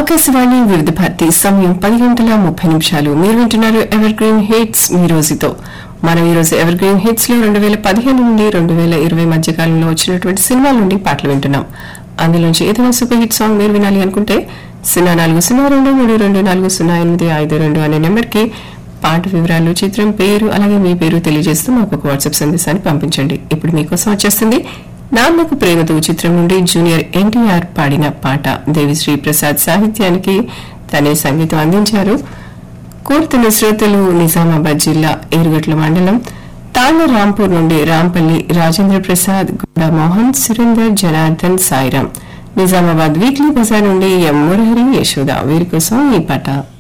ఆకాశవాణి వివిధ భారతి సమయం పది గంటల ముప్పై నిమిషాలు మీరు వింటున్నారు ఎవర్ గ్రీన్ హిట్స్ మీ రోజుతో మనం ఈ రోజు ఎవర్ గ్రీన్ హిట్స్ లో రెండు వేల పదిహేను నుండి రెండు వేల ఇరవై మధ్య కాలంలో వచ్చినటువంటి సినిమాల నుండి పాటలు వింటున్నాం అందులోంచి ఏదైనా సూపర్ హిట్ సాంగ్ మీరు వినాలి అనుకుంటే సున్నా నాలుగు సున్నా రెండు మూడు రెండు నాలుగు సున్నా ఎనిమిది ఐదు రెండు అనే నెంబర్కి పాట వివరాలు చిత్రం పేరు అలాగే మీ పేరు తెలియజేస్తూ మాకు ఒక వాట్సాప్ సందేశాన్ని పంపించండి ఇప్పుడు మీకోసం వచ్చేస్తుంది నాన్నకు ప్రేమతో చిత్రం నుండి జూనియర్ ఎన్టీఆర్ పాడిన పాట దేవిశ్రీ ప్రసాద్ సాహిత్యానికి తనే సంగీతం అందించారు కోరుతున్న శ్రోతలు నిజామాబాద్ జిల్లా ఏరుగట్ల మండలం తాళ్ళ రాంపూర్ నుండి రాంపల్లి రాజేంద్ర ప్రసాద్ గుండా మోహన్ సురేందర్ జనార్దన్ సాయిరాం నిజామాబాద్ వీక్లీ బజార్ నుండి ఎం మురహరి యశోద వీరి కోసం ఈ పాట